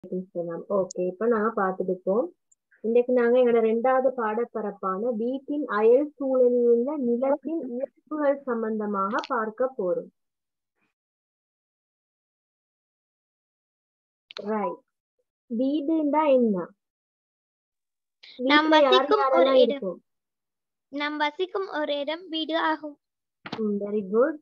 வலைக்கும் ஓகே இப்ப நாங்க பார்த்துட்டு இருக்கோம் இன்னைக்கு நாங்க எங்களோட ரெண்டாவது பாடப்பரப்பான வீட்டின் அயல் சூழலில் உள்ள நிலத்தின் இயல்புகள் சம்பந்தமாக பார்க்க போறோம் ரைட் வீடுண்டா என்ன நாம் வீட்ல யார் வசிக்கும் ஒரு யாரெல்லாம் இடம். இருக்கும் நாம் வசிக்கும் ஒரு இடம் வீடு ஆகும் வெரி குட்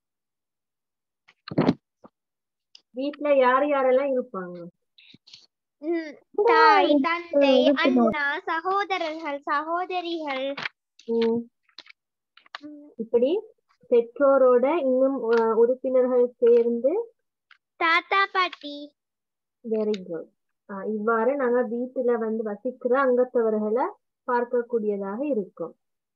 வீட்ல யார் யாரெல்லாம் இருப்பாங்க ம், தாய் தந்தை அண்ணா சகோதரர்கள் சகோதரிகள் ம், ம், இப்படி பெற்றோரோட இன்னும் அஹ், உறுப்பினர்கள் சேர்ந்து தாத்தா பாட்டி வெரி குட் இவ்வாறு நாங்க வீட்டுல வந்து வசிக்கிற அங்கத்தவர்களை பார்க்கக்கூடியதாக இருக்கும்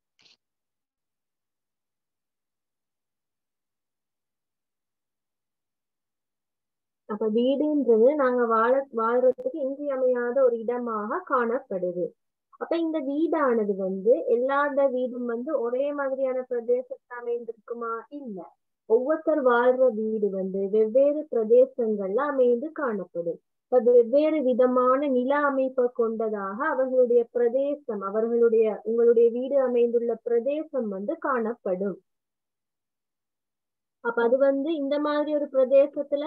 அப்ப வீடுன்றது நாங்க வாழ வாழ்றதுக்கு இன்றியமையாத ஒரு இடமாக காணப்படுது அப்ப இந்த வீடானது வந்து எல்லாத வீடும் வந்து ஒரே மாதிரியான பிரதேசத்துல அமைந்திருக்குமா இல்ல ஒவ்வொருத்தர் வாழ்ற வீடு வந்து வெவ்வேறு பிரதேசங்கள்ல அமைந்து காணப்படும் இப்ப வெவ்வேறு விதமான நில அமைப்பை கொண்டதாக அவர்களுடைய பிரதேசம் அவர்களுடைய உங்களுடைய வீடு அமைந்துள்ள பிரதேசம் வந்து காணப்படும் அப்ப அது வந்து இந்த மாதிரி ஒரு பிரதேசத்துல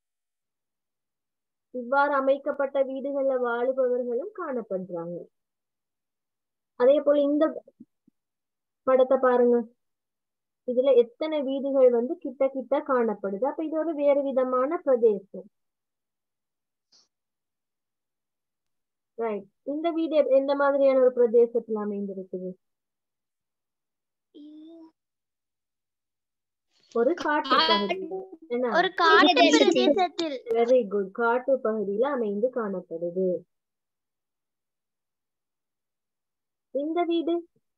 இவ்வாறு அமைக்கப்பட்ட வீடுகள்ல வாழுபவர்களும் காணப்படுறாங்க அதே போல இந்த படத்தை பாருங்க இதுல எத்தனை வீடுகள் வந்து கிட்ட கிட்ட காணப்படுது அப்ப இது ஒரு வேறு விதமான பிரதேசம் ரைட் இந்த வீடு எப்- எந்த மாதிரியான ஒரு பிரதேசத்துல அமைந்திருக்குது ஒரு காட்டு பகுதியில என்ன ஒரு காட்டு பிரதேசத்தில் வெரி குட் காட்டு பகுதியில அமைந்து காணப்படுது இந்த வீடு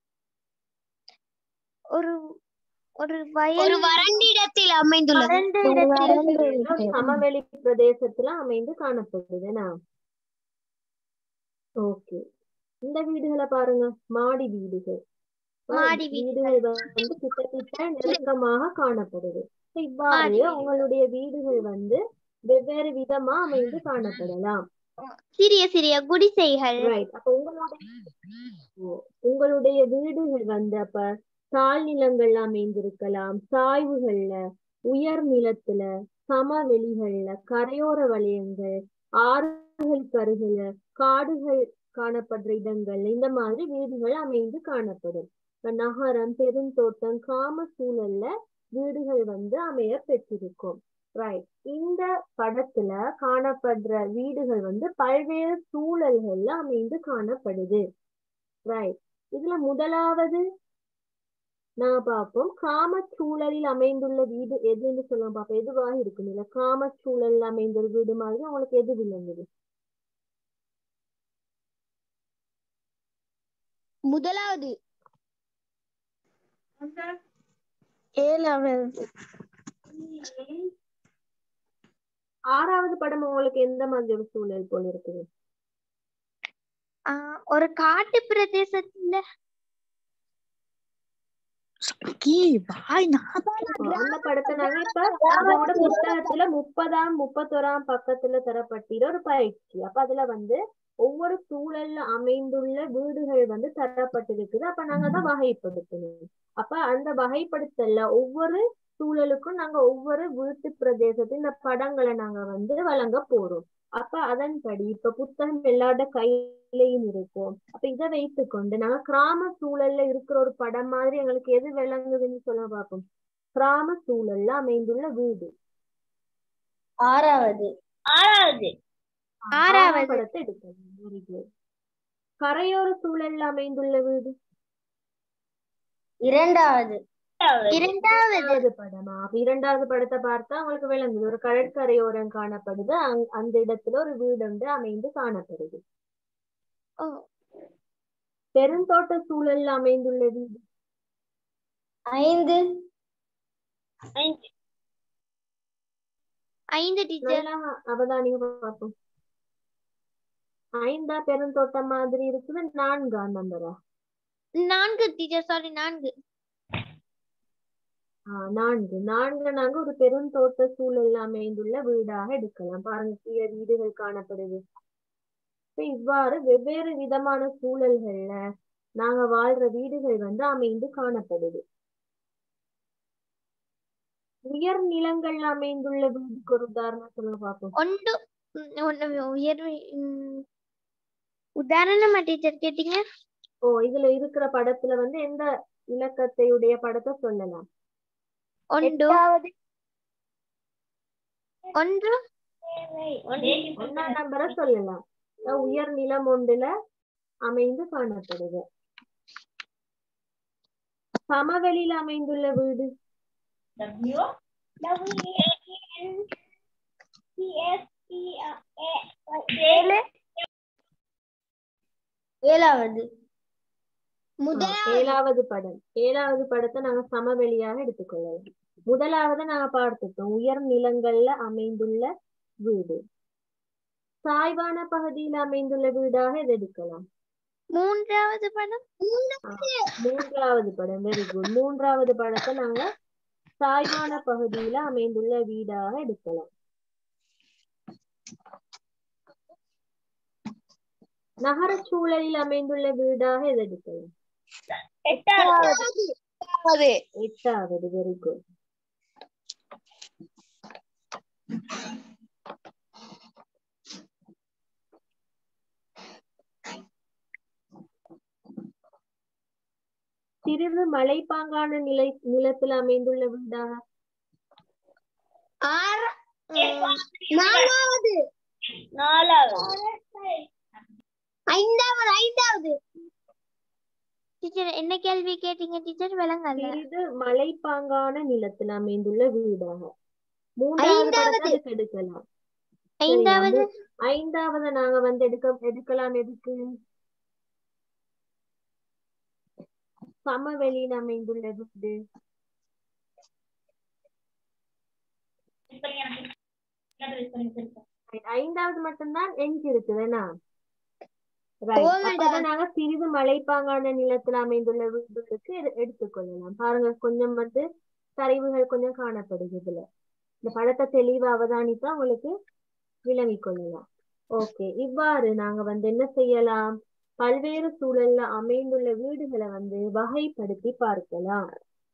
ஒரு ஒரு வயல் வறண்டிடத்தில் அமைந்துள்ளது வறண்ட இடத்தில் ஒரு சமவெளி பிரதேசத்துல அமைந்து காணப்படுது என்ன ஓகே இந்த வீடுகளை பாருங்க மாடி வீடுகள் மாடி வீடுகள் வந்து கிட்டத்தட்ட நெருக்கமாக காணப்படுது So, இவ்வாறு மாடி வீடு. உங்களுடைய வீடுகள் வந்து வெவ்வேறு விதமா அமைந்து காணப்படலாம் சிறிய சிறிய குடிசைகள் ரைட் அப்ப உங்களுடைய ஓ, உங்களுடைய வீடுகள் வந்து அப்ப தாழ் நிலங்கள்ல அமைந்திருக்கலாம் சாய்வுகள்ல உயர் நிலத்துல சமவெளிகள்ல கரையோர வலயங்கள் ஆறுகளுக்கு அருகில காடுகள் காணப்படுற இடங்கள் இந்த மாதிரி வீடுகள் அமைந்து காணப்படும் இப்ப நகரம் பெருந்தோட்டம் காம சூழல்ல வீடுகள் வந்து அமைய பெற்றிருக்கும் ரைட் இந்த படத்துல காணப்படுற வீடுகள் வந்து பல்வேறு சூழல்கள்ல அமைந்து காணப்படுது ரைட் இதுல முதலாவது நான் பார்ப்போம் காமச்சூழலில் அமைந்துள்ள வீடு எதுன்னு சொல்ல பார்ப்போம் எதுவாக இருக்கும் இல்ல காமச்சூழலில் அமைந்த ஒரு வீடு மாதிரி உங்களுக்கு எது விளங்குது முதலாவது ஏழாவது ஆறாவது படம் உங்களுக்கு எந்த மாதிரி ஒரு சூழல் போல இருக்குது ஆஹ் ஒரு காட்டு பிரதேசத்துல அந்த படத்தை நாங்க இப்ப அதோட புத்தகத்துல முப்பதாம் முப்பத்தோராம் பக்கத்துல தரப்பட்டிருக்கிற ஒரு பயிற்சி அப்ப அதுல வந்து ஒவ்வொரு சூழல்ல அமைந்துள்ள வீடுகள் வந்து தரப்பட்டிருக்குது அப்ப நாங்க அதை வகைப்படுத்தணும் அப்ப அந்த வகைப்படுத்தல்ல ஒவ்வொரு சூழலுக்கும் நாங்க ஒவ்வொரு வீட்டு பிரதேசத்தின் இந்த படங்களை நாங்க வந்து வழங்க போறோம் அப்ப அதன்படி இப்ப புத்தகம் எல்லாரோட கையிலையும் இருக்கும் அப்ப இதை வைத்துக்கொண்டு நாங்க கிராம சூழல்ல இருக்கிற ஒரு படம் மாதிரி எங்களுக்கு எது விளங்குதுன்னு சொல்ல பார்ப்போம் கிராம சூழல்ல அமைந்துள்ள வீடு ஆறாவது ஆறாவது ஆறாவது. படத்தை எடுக்கணும் வெரி குட் கரையோர சூழல்ல அமைந்துள்ள வீடு இரண்டாவது இரண்டாவது இரண்டாவது படமா அப்ப இரண்டாவது படத்தை பார்த்தா உங்களுக்கு விளங்குது ஒரு கடற்கரையோரம் காணப்படுது அங்- அந்த இடத்துல ஒரு வீடு ஒன்று அமைந்து காணப்படுது ஓ பெருந்தோட்ட சூழல்ல அமைந்துள்ள வீடு ஐந்து ஐந்து டீச்சர் நல்லா அவதானிங்க பார்ப்போம் ஐந்தா பெருந்தோட்டம் மாதிரி இருக்குது நான்கா நம்பரா நான்கு டீச்சர் சாரி நான்கு ஆஹ் நான்கு நான்கு நாங்க ஒரு பெருந்தோட்ட சூழல் அமைந்துள்ள வீடாக எடுக்கலாம் பாருங்க கீழே வீடுகள் காணப்படுது இப்ப இவ்வாறு வெவ்வேறு விதமான சூழல்கள்ல நாங்க வாழ்ற வீடுகள் வந்து அமைந்து காணப்படுது உயர் நிலங்கள்ல அமைந்துள்ள வீடுக்கு ஒரு உதாரணம் சொல்லுங்க பாப்போம் ஒன்று ம், ஒன்று உயர்வு ம், உதாரணமா டீச்சர் கேட்டீங்க ஓ இதுல இருக்கிற படத்துல வந்து எந்த இலக்கத்தையுடைய படத்தை சொல்லலாம் ஒன்று ஒன்று ஒன்னாம் நம்பரை சொல்லலாம் அஹ் உயர் நிலம் ஒன்றுல அமைந்து காணப்படுது சமவெளியில அமைந்துள்ள வீடு ஏழாவது ஆ, ஏழாவது படம் ஏழாவது படத்தை நாங்க சமவெளியாக எடுத்துக்கொள்ளலாம் முதலாவது நாங்க பார்த்துட்டோம் உயர் நிலங்கள்ல அமைந்துள்ள வீடு சாய்வான பகுதியில் அமைந்துள்ள வீடாக இதை எடுக்கலாம் மூன்றாவது படம் மூன்றாவது படம் வெரி குட் மூன்றாவது படத்தை நாங்க சாய்வான பகுதியில அமைந்துள்ள வீடாக எடுக்கலாம் நகரச் சூழலில் அமைந்துள்ள வீடாக இதை எடுக்கலாம் எட்டாவது வெரி குட் சிறிது மலைப்பாங்கான நிலை நிலத்தில் அமைந்துள்ள வீடாக நாலாவது நாலாவது ஐந்தாவது ஐந்தாவது டீச்சர் என்ன கேள்வி கேட்டீங்க டீச்சர் விளங்கல சிறிது மலைப்பாங்கான நிலத்தில் அமைந்துள்ள வீடாக மூன்றாவது படத்தை அதுக்கு எடுக்கலாம் சரியா? ஐந்தாவது மூ- ஐந்தாவது நாங்க வந்து எடுக்க எடுக்கலாம் எதுக்கு சமவெளியில் அமைந்துள்ள வீடு Right. ஐந்தாவது மட்டும்தான் எஞ்சி இருக்குதுன்னா ரைட் அப்பதான் நாங்க சிறிது மலைப்பாங்கான நிலத்தில் அமைந்துள்ள வீடுகளுக்கு எடு- எடுத்துக்கொள்ளலாம் பாருங்க கொஞ்சம் வந்து சரிவுகள் கொஞ்சம் காணப்படுது இதுல இந்த படத்தை தெளிவா அவதானித்தா உங்களுக்கு விளங்கிக் கொள்ளலாம் ஓகே இவ்வாறு நாங்க வந்து என்ன செய்யலாம் பல்வேறு சூழல்ல அமைந்துள்ள வீடுகளை வந்து வகைப்படுத்தி பார்க்கலாம்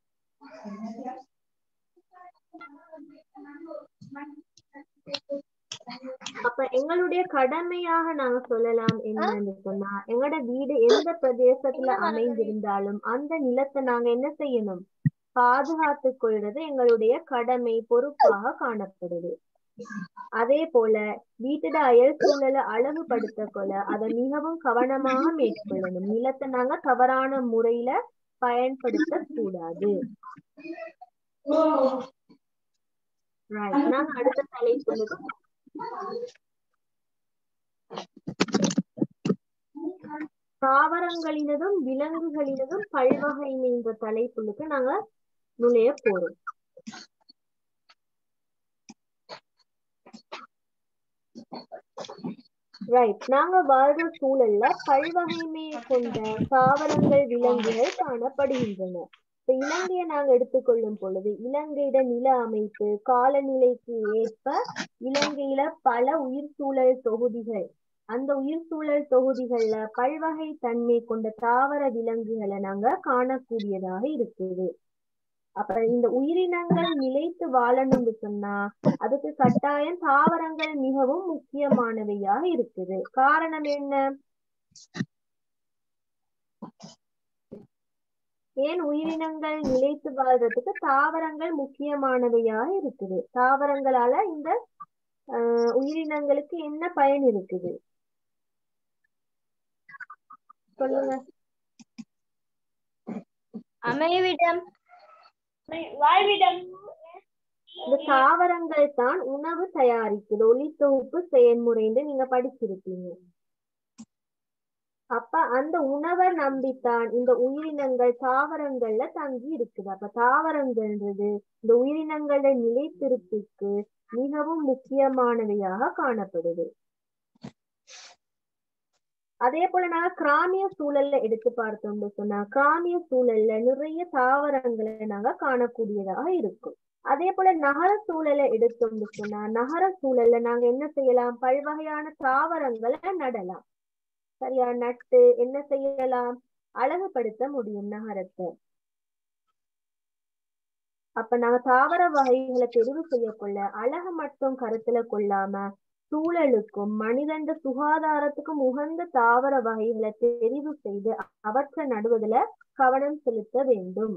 அப்ப எங்களுடைய கடமையாக நாங்க சொல்லலாம் என்னன்னு சொன்னா எங்களோட வீடு எந்த பிரதேசத்துல அமைந்திருந்தாலும் அந்த நிலத்தை நாங்க என்ன செய்யணும் பாதுகாத்துக் கொள்றது எங்களுடைய கடமை பொறுப்பாக காணப்படுது அதே போல வீட்டோட அயல் சூழலை அழகுபடுத்த கொள்ள அதை மிகவும் கவனமாக மேற்கொள்ளணும் நிலத்தை நாங்க தவறான முறையில பயன்படுத்த கூடாது ரைட் நாங்க அடுத்த தலைப்புக்கு தாவரங்களினதும் விலங்குகளினதும் பல்வகைமை என்ற தலைப்புக்கு நாங்க நுழைய போறோம் ரைட் நாங்க வாழ்ற சூழல்ல பல்வகைமையை கொண்ட தாவரங்கள் விலங்குகள் காணப்படுகின்றன இப்ப இலங்கையை நாங்க எடுத்துக்கொள்ளும் பொழுது இலங்கையிட நில அமைப்பு காலநிலைக்கு ஏற்ப இலங்கையில பல உயிர் சூழல் தொகுதிகள் அந்த உயிர் சூழல் தொகுதிகள்ல பல்வகை தன்மை கொண்ட தாவர விலங்குகளை நாங்க காணக்கூடியதாக இருக்குது அப்ப இந்த உயிரினங்கள் நிலைத்து வாழணும்னு சொன்னா அதுக்கு கட்டாயம் தாவரங்கள் மிகவும் முக்கியமானவையாக இருக்குது காரணம் என்ன ஏன் உயிரினங்கள் நிலைத்து வாழ்றதுக்கு தாவரங்கள் முக்கியமானவையாக இருக்குது தாவரங்களால இந்த ஆஹ், உயிரினங்களுக்கு என்ன பயன் இருக்குது சொல்லுங்க அமைவிடம் வாழ்விடம் இந்த தாவரங்கள் தான் உணவு தயாரிக்குது ஒளித்தொகுப்பு செயல்முறைன்னு நீங்க படிச்சிருப்பீங்க அப்ப அந்த உணவை நம்பித்தான் இந்த உயிரினங்கள் தாவரங்கள்ல தங்கி இருக்குது அப்ப தாவரங்கள்ன்றது இந்த உயிரினங்களோட நிலைத்திருப்புக்கு மிகவும் முக்கியமானவையாக காணப்படுது அதே போல நாங்க கிராமிய சூழல்ல எடுத்து பார்த்தோம்னு சொன்னா கிராமிய சூழல்ல நிறைய தாவரங்களை நாங்க காணக்கூடியதாக இருக்கும் அதே போல நகர சூழலை எடுத்தோம்னு சொன்னா நகர சூழல்ல நாங்க என்ன செய்யலாம் பல்வகையான தாவரங்களை நடலாம் சரியா நட்டு என்ன செய்யலாம் அழகுபடுத்த முடியும் நகரத்தை அப்ப நாங்க தாவர வகைகளை தெரிவு செய்யக்குள்ள அழகு மட்டும் கருத்துல கொள்ளாம சூழலுக்கும் மனிதன் சுகாதாரத்துக்கும் உகந்த தாவர வகைகளை தெரிவு செய்து அவற்றை நடுவதில் கவனம் செலுத்த வேண்டும்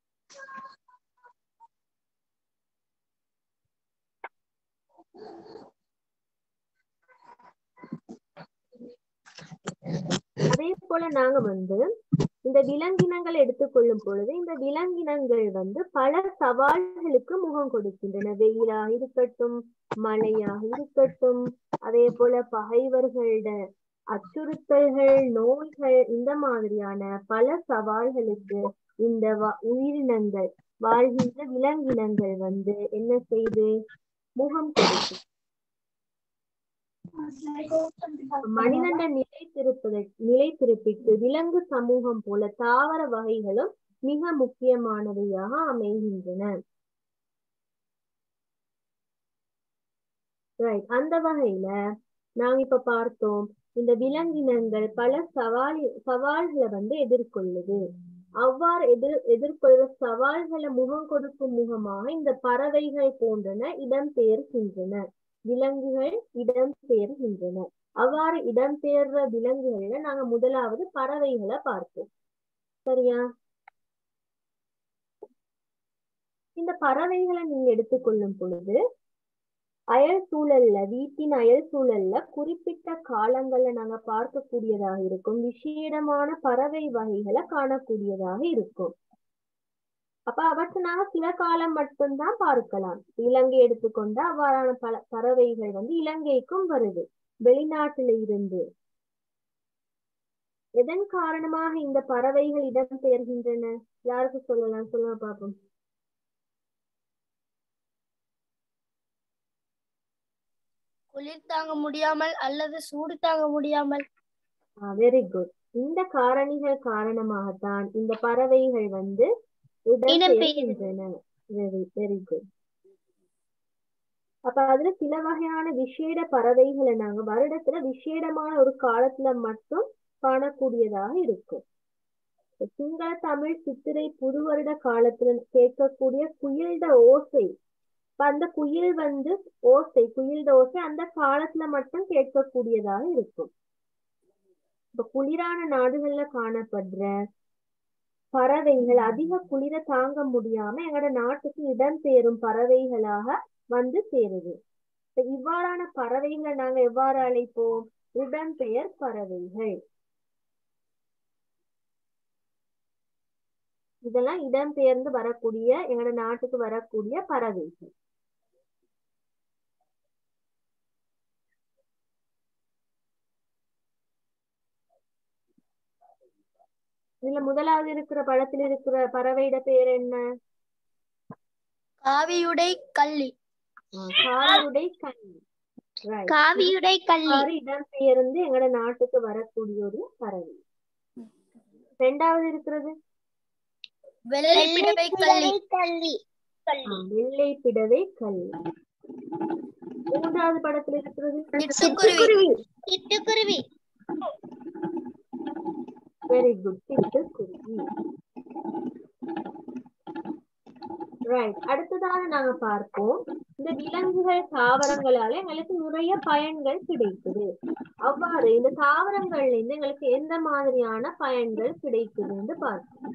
அதே போல நாங்க வந்து இந்த விலங்கினங்கள் எடுத்துக்கொள்ளும் பொழுது இந்த விலங்கினங்கள் வந்து பல சவால்களுக்கு முகம் கொடுக்கின்றன வெயிலாக இருக்கட்டும் மழையாக இருக்கட்டும் அதே போல பகைவர்களோட அச்சுறுத்தல்கள் நோய்கள் இந்த மாதிரியான பல சவால்களுக்கு இந்த வ- உயிரினங்கள் வாழ்கின்ற விலங்கினங்கள் வந்து என்ன செய்து முகம் கொடுக்கும் மனிதன நிலை திருப்பதை நிலை திருப்பிக்கு விலங்கு சமூகம் போல தாவர வகைகளும் மிக முக்கியமானவையாக அமைகின்றன ரைட் அந்த வகையில நாங்க இப்ப பார்த்தோம் இந்த விலங்கினங்கள் பல சவால் சவால்களை வந்து எதிர்கொள்ளுது அவ்வாறு எதிர் எதிர்கொள்கிற சவால்களை முகம் கொடுக்கும் முகமாக இந்த பறவைகள் போன்றன இடம்பெயர்கின்றன விலங்குகள் இடம்பெயர்கின்றன அவ்வாறு இடம்பெயர்ற விலங்குகள்ல நாங்க முதலாவது பறவைகளை பார்ப்போம் சரியா இந்த பறவைகளை நீங்க எடுத்துக்கொள்ளும் பொழுது அயல் சூழல்ல வீட்டின் அயல் சூழல்ல குறிப்பிட்ட காலங்கள்ல நாங்க பார்க்கக்கூடியதாக இருக்கும் விசேடமான பறவை வகைகளை காணக்கூடியதாக இருக்கும் அப்ப அவற்றை நாங்க சில காலம் மட்டும்தான் பார்க்கலாம் இலங்கை எடுத்துக்கொண்டா அவ்வாறான பல பறவைகள் வந்து இலங்கைக்கும் வருது வெளிநாட்டுல இருந்து எதன் காரணமாக இந்த பறவைகள் இடம்பெயர்கின்றன யாருக்கு சொல்லலாம் சொல்லுங்க பாப்போம் குளிர் தாங்க முடியாமல் அல்லது சூடு தாங்க முடியாமல் வெரி குட் இந்த காரணிகள் காரணமாகத்தான் இந்த பறவைகள் வந்து இடம்பெயர்கின்றன வெரி வெரி குட் அப்ப அதுல சில வகையான விசேட பறவைகளை நாங்க வருடத்துல விசேடமான ஒரு காலத்துல மட்டும் காணக்கூடியதாக இருக்கும் சிங்கள தமிழ் சித்திரை புது வருட காலத்துல கேட்கக்கூடிய குயில்ட ஓசை இப்ப அந்த குயில் வந்து ஓசை குயில்ட ஓசை அந்த காலத்துல மட்டும் கேட்கக்கூடியதாக இருக்கும் இப்ப குளிரான நாடுகள்ல காணப்படுற பறவைகள் அதிக குளிர தாங்க முடியாம எங்களோட நாட்டுக்கு இடம்பெயரும் பறவைகளாக வந்து சேருது இப்ப இவ்வாறான பறவைகளை நாங்க எவ்வாறு அழைப்போம் இடம்பெயர் பறவைகள் இதெல்லாம் இடம்பெயர்ந்து வரக்கூடிய எங்களோட நாட்டுக்கு வரக்கூடிய பறவைகள் இதுல முதலாவது இருக்கிற படத்தில் இருக்கிற பறவையோட பேர் என்ன காவியுடை கள்ளி காலுடை கண்ணி Right. காவியுடை கள்ளி இவ்வாறு இடம்பெயர்ந்து எங்களோட நாட்டுக்கு வரக்கூடிய ஒரு பறவை ரெண்டாவது இருக்கிறது வெள்ளை பிடவை கள்ளி கள்ளி ஆ, வெள்ளை பிடவை கல் மூன்றாவது படத்துல இருக்கிறது சிட்டுக்குருவி சிட்டுக்குருவி வெரி குட் சிட்டுக்குருவி ரைட் அடுத்ததாக நாங்க பார்ப்போம் இந்த விலங்குகள் தாவரங்களால எங்களுக்கு நிறைய பயன்கள் கிடைக்குது அவ்வாறு இந்த தாவரங்கள்ல இருந்து எங்களுக்கு எந்த மாதிரியான பயன்கள் கிடைக்குதுன்னு பார்ப்போம்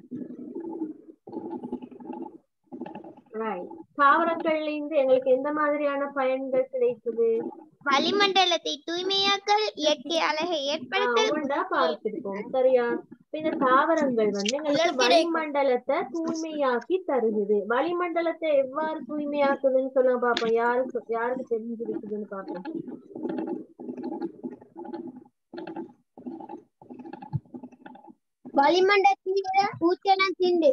ரைட் தாவரங்கள்ல இருந்து எங்களுக்கு எந்த மாதிரியான பயன்கள் கிடைக்குது வளிமண்டலத்தை தூய்மையாக்கல் இயற்கை அழகை ஏற்படுத்தல் ஒன்றா பார்த்திருக்கோம் சரியா இப்ப இந்த தாவரங்கள் வந்து எங்களுக்கு வளிமண்டலத்தை தூய்மையாக்கி தருகுது வளிமண்டலத்தை எவ்வாறு தூய்மையாக்குதுன்னு சொல்லுங்க பாப்போம் யாருக்கு யாருக்கு தெரிஞ்சிருக்குதுன்னு பாப்போம் வளிமண்டலத்தில் பூச்சன திண்டு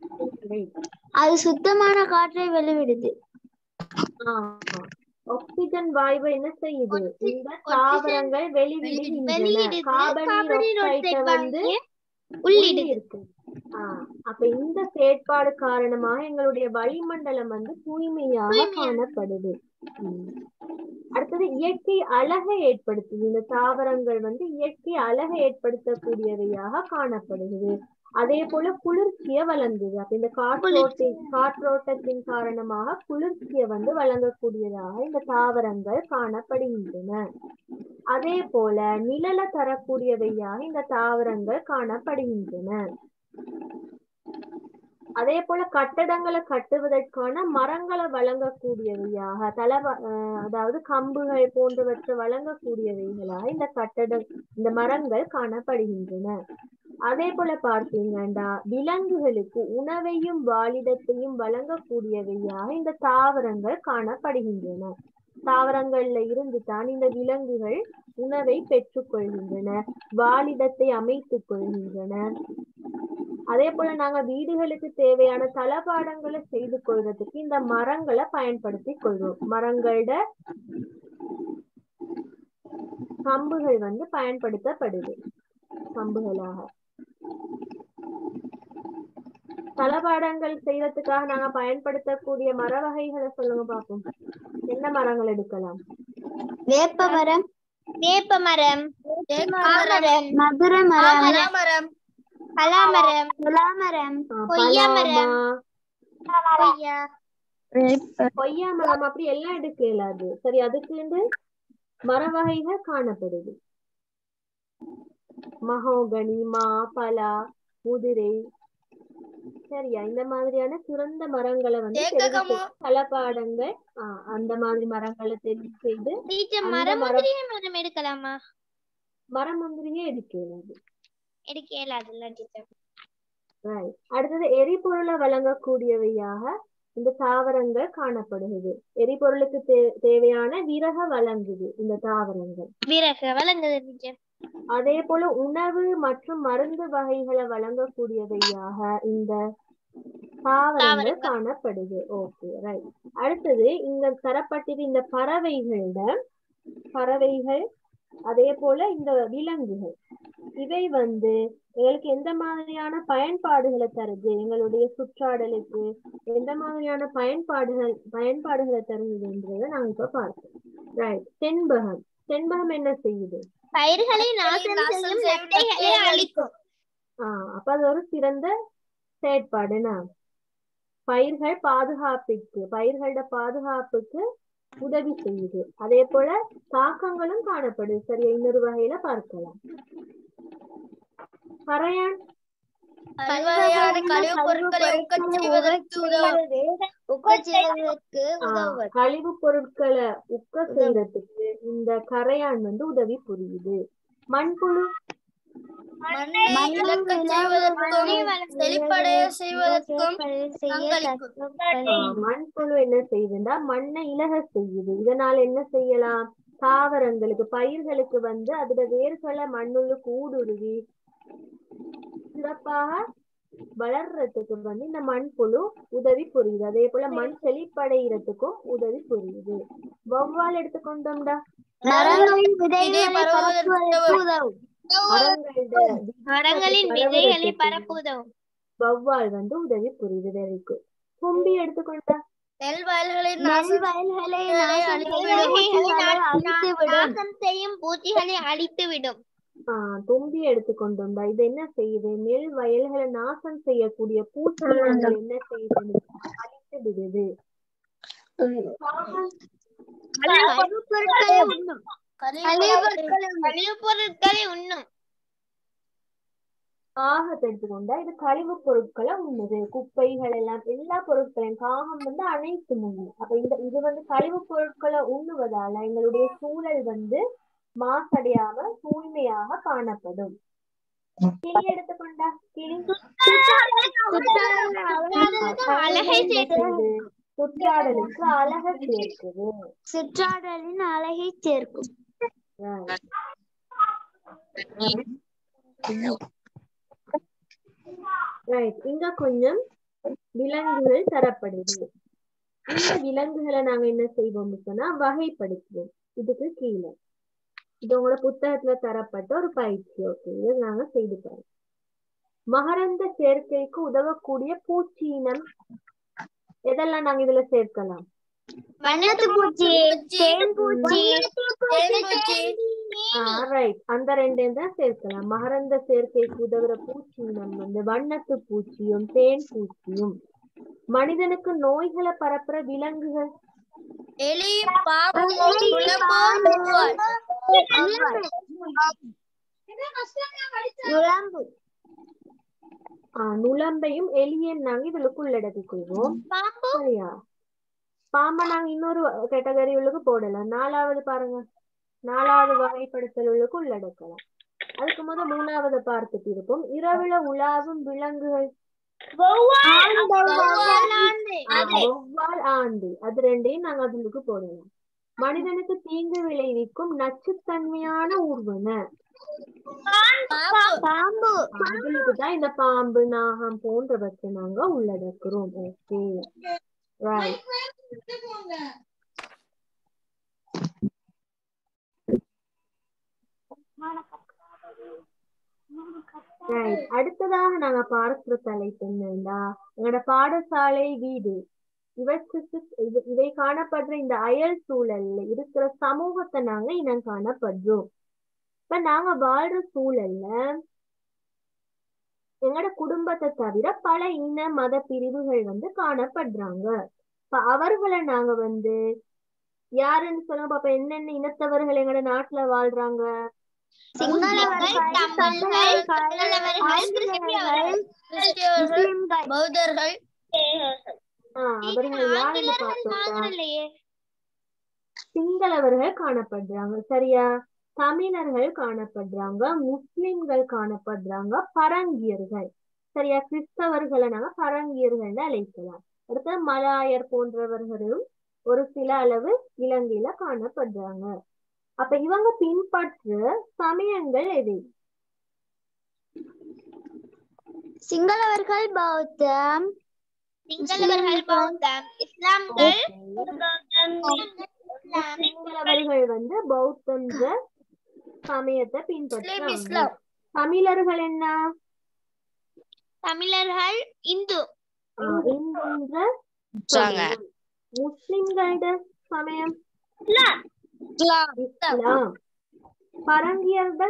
Right. அது சுத்தமான காற்றை வெளிவிடுது ஆமா. oxygen ஆக்சிஜன் வாயுவை என்ன செய்யுது Oxy- இந்த oxygen தாவரங்கள் வெளிவிடுகின்றன வெளியிடுது கார்பன் கார்பன் ஆக்சைடை வந்து உள்ளிடுது இருக்கு ஆஹ் அப்ப இந்த செயற்பாடு காரணமாக எங்களுடைய வளிமண்டலம் வந்து தூய்மையாக தூய்மையாக. காணப்படுது உம். அடுத்தது இயற்கை அழகை ஏற்படுத்துது இந்த தாவரங்கள் வந்து இயற்கை அழகை ஏற்படுத்தக்கூடியவையாக காணப்படுகிறது அதே போல குளிர்ச்சியை வழங்குது அப்ப இந்த காற்றோட்டின் காற்றோட்டத்தின் காரணமாக குளிர்ச்சியை வந்து வழங்கக்கூடியதாக இந்த தாவரங்கள் காணப்படுகின்றன அதே போல நிழல தரக்கூடியவையாக இந்த தாவரங்கள் காணப்படுகின்றன அதே போல கட்டடங்களை கட்டுவதற்கான மரங்களை வழங்கக்கூடியவையாக தலவ அஹ் அதாவது கம்புகள் போன்றவற்றை வழங்கக்கூடியவைகளாக இந்த கட்டடம் இந்த மரங்கள் காணப்படுகின்றன அதே போல பார்த்தீங்கன்னா விலங்குகளுக்கு உணவையும் வாலிடத்தையும் வழங்கக்கூடியவையாக இந்த தாவரங்கள் காணப்படுகின்றன தாவரங்கள்ல இருந்து தான் இந்த விலங்குகள் உணவை பெற்றுக்கொள்கின்றன வாலிடத்தை அமைத்துக் கொள்கின்றன அதே போல நாங்க வீடுகளுக்கு தேவையான தளபாடங்களை செய்து கொள்றதுக்கு இந்த மரங்களை பயன்படுத்தி கொள்றோம் மரங்களோட கம்புகள் வந்து பயன்படுத்தப்படுது கம்புகளாக தளபாடங்கள் செய்யறதுக்காக நாங்க பயன்படுத்தக்கூடிய மர வகைகளை சொல்லுங்க பாப்போம் என்ன மரங்கள் எடுக்கலாம் வேப்ப மரம் வேப்ப மரம் மாமரம் மதுர மரம் மரம் பலாமரம் பலாமரம் ஆஹ் கொய்யா மரம். பலாமா, கொய்யா கொய்யா மரம் அப்படி எல்லாம் எடுக்க இயலாது சரி அதுக்கு மர வகைகள் காணப்படுது மகோகனி மா பலா முதிரை சரியா இந்த மாதிரியான சிறந்த மரங்களை வந்து தெரிவு தேக்ககமோ? செய்து தளபாடங்கள் ஆஹ் அந்த மாதிரி மரங்களை தெரிவு செய்து டீச்சர் அந்த மரம் மரம் முந்திரிய மரம் எடுக்கலாமா மரம் முந்திரியே எடுக்க இயலாது எடுக்க இயலாதுல்ல டீச்சர் Right. அடுத்தது எரிபொருளை வழங்கக்கூடியவையாக இந்த தாவரங்கள் காணப்படுகிறது எரிபொருளுக்கு தே- தேவையான விறக வழங்குது இந்த தாவரங்கள் விறகு வழங்குது டீச்சர் அதே போல உணவு மற்றும் மருந்து வகைகளை வழங்கக்கூடியவையாக இந்த தாவரங்கள் தாவரங்கள். காணப்படுது ஓகே ரைட் அடுத்தது இங்க தரப்பட்டது இந்த பறவைகளோட பறவைகள் அதே போல இந்த விலங்குகள் இவை வந்து எங்களுக்கு எந்த மாதிரியான பயன்பாடுகளை தருது எங்களுடைய சுற்றாடலுக்கு எந்த மாதிரியான பயன்பாடுகள் பயன்பாடுகளை தருதுன்றதை நாங்க இப்ப பார்ப்போம் ரைட் தென்பகம் தென்பகம் என்ன செய்யுது பயிர்களை நாசம் நாசம் செய்யும் செய்யும் நத்தைகளை நத்தைகளை அழிக்கும் ஆஹ் அப்ப அது ஒரு சிறந்த செயற்பாடுனா பயிர்கள் பாதுகாப்பிற்கு பயிர்களோட பாதுகாப்புக்கு உதவி செய்யுது அதே போல தாக்கங்களும் காணப்படுது சரியா இன்னொரு வகையில பார்க்கலாம் கரையான் பல்வகையான கழிவுப் பொருட்களை உக்கச் செய்வதற்கு உதவும் உட்கொள்வதற்கு ஆஹ் கழிவுப் பொருட்களை உக்க செய்யறதுக்கு இந்த கரையான் வந்து உதவி புரியுது மண்புழு மண்ணை இழக்கச் செய்வதற்கும் செழிப்படைய செய்வதற்கும் பங்களிக்கும் ஆஹ் மண்புழு என்ன செய்யுதுன்னா மண்ணை இலக செய்யுது இதனால என்ன செய்யலாம் தாவரங்களுக்கு பயிர்களுக்கு வந்து அதோட வேர்களை மண்ணுள்ளுக்கு ஊடுருவி சிறப்பாக வளர்றதுக்கு வந்து இந்த மண்புழு உதவி புரியுது அதே போல மண் செழிப்படைகிறதுக்கும் உதவி புரியுது வௌவால் எடுத்துக்கொண்டோம்டா மரங்களின் இதை பரவுவதற்கு உதவும் மரங்களோட மரங்களின் விதைகளை பரப்ப உதவும் வௌவால் வந்து உதவி புரியுது வெரி குட் தும்பி எடுத்துக்கொண்டா நெல் வயல்களின் நெல் நாசம் வயல்களை நாசம் நாசம் செய்யும் பூச்சிகளை அழித்துவிடும் ஆஹ் தும்பி எடுத்துக்கொண்டோம்டா இது என்ன செய்யுது நெல் வயல்களை நாசம் செய்யக்கூடிய பூச்சிகள் என்ன செய்யுது அழித்து விடுது கழிவுப் பொருட்களை உண்ணும் கழிவுப் கழிவுப் பொருட்களை உண்ணும் காகத்தை எடுத்துக்கொண்டா இது கழிவுப் பொருட்களை உண்ணுது குப்பைகள் எல்லாம் எல்லா பொருட்களையும் காகம் வந்து அனைத்து உண்ணும் அப்ப இந்த இது வந்து கழிவுப் பொருட்களை உண்ணுவதால எங்களுடைய சூழல் வந்து மாசடையாம தூய்மையாக காணப்படும் கிளி எடுத்துக்கொண்டா கிளி அழகை சேர்க்கும் செய்யுது. சுற்றாடலுக்கு அழக சேர்க்குது சுற்றாடலின் அழகை சேர்க்கும் ரைட் இங்க கொஞ்சம் விலங்குகள் தரப்படுது இந்த விலங்குகளை நாங்க என்ன செய்வோம்னு சொன்னா வகைப்படுத்துவோம் இதுக்கு கீழே இது உங்களோட புத்தகத்துல தரப்பட்ட ஒரு பயிற்சி ஓகே இதை நாங்க செய்து பாருங்க மகரந்த சேர்க்கைக்கு உதவக்கூடிய பூச்சி இனம் எதெல்லாம் நாங்க இதுல சேர்க்கலாம் வண்ணத்து பூச்சி தேன் பூச்சி தேன்பூச்சி ரைட் அந்த ரெண்டையும் தான் சேர்க்கலாம் மகரந்த சேர்க்கைக்கு உதவுற பூச்சி இனம் வந்து வண்ணத்து பூச்சியும் தேன் பூச்சியும் மனிதனுக்கு நோய்களை பரப்புற விலங்குகள் எலி பாம்பு குழம்பு பூவால் நுழம்பு ஆஹ் நுளம்பையும் எலியன் நாங்க இதுக்கு உள்ளடக்கிக் கொள்வோம் பாம்பு சரியா பாம்பை நாங்க இன்னொரு கேட்டகரி உள்ளுக்கு போடலாம் நாலாவது பாருங்க நாலாவது வகைப்படுத்தல் உள்ளுக்கு உள்ளடக்கலாம் அதுக்கு முத மூணாவது பார்த்துட்டு இருப்போம் இரவுல உலாவும் விலங்குகள் ஆஹ் வௌவால் ஆண்டு அது ரெண்டையும் நாங்க அதுக்கு போடலாம் மனிதனுக்கு தீங்கு விளைவிக்கும் நச்சுத்தன்மையான ஊர்வன பாம்பு அதுக்கு தான் இந்த பாம்பு நாகம் போன்றவற்றை நாங்க உள்ளடக்குறோம் ஓகே ரைட் ரைட் அடுத்ததாக நாங்க பார்க்கிற தலைப்பு என்னன்னா எங்களோட பாடசாலை வீடு இவற்றுக்கு இது- இவை காணப்படுற இந்த அயல் சூழல்ல இருக்கிற சமூகத்தை நாங்க இனம் காணப்படுறோம் இப்ப நாங்க வாழ்ற சூழல்ல எங்களோட குடும்பத்தை தவிர பல இன மத பிரிவுகள் வந்து காணப்படுறாங்க இப்ப அவர்களை நாங்க வந்து யாருன்னு சொல்லுங்க பாப்பா என்னென்ன இனத்தவர்கள் எங்களோட நாட்டுல வாழ்றாங்க சிங்களவர்கள் தமிழர்கள் கள்ளவர்கள் கிறிஸ்தவர்கள் கிறிஸ்தவர்கள் முஸ்லிம்கள் பௌத்தர்கள் ஆஹ் அவர்கள் யாருன்னு ஆங்கிலர்கள் பார்த்தோம்னா பார்க்கலையே சிங்களவர்கள் காணப்படுறாங்க சரியா தமிழர்கள் காணப்படுறாங்க முஸ்லிம்கள் காணப்படுறாங்க பரங்கியர்கள் சரியா கிறிஸ்தவர்களை நாங்க பரங்கியர்கள் அழைக்கலாம் அடுத்து மலாயர் போன்றவர்களும் ஒரு சில அளவு இலங்கையில காணப்படுறாங்க அப்ப இவங்க பின்பற்ற சமயங்கள் எது சிங்களவர்கள் பௌத்தம் சிங்களவர்கள் பௌத்தம் இஸ்லாம்கள் சிங்களவர்கள் வந்து பௌத்தன்ற சமயத்தை முஸ்லிம் பின்பற்றாங்க இஸ்லாம் தமிழர்கள் என்ன தமிழர்கள் இந்து ஆஹ் இந்துன்ற சமயம். முஸ்லிம்களோட சமயம் இஸ்லாம் பரங்கியர்ட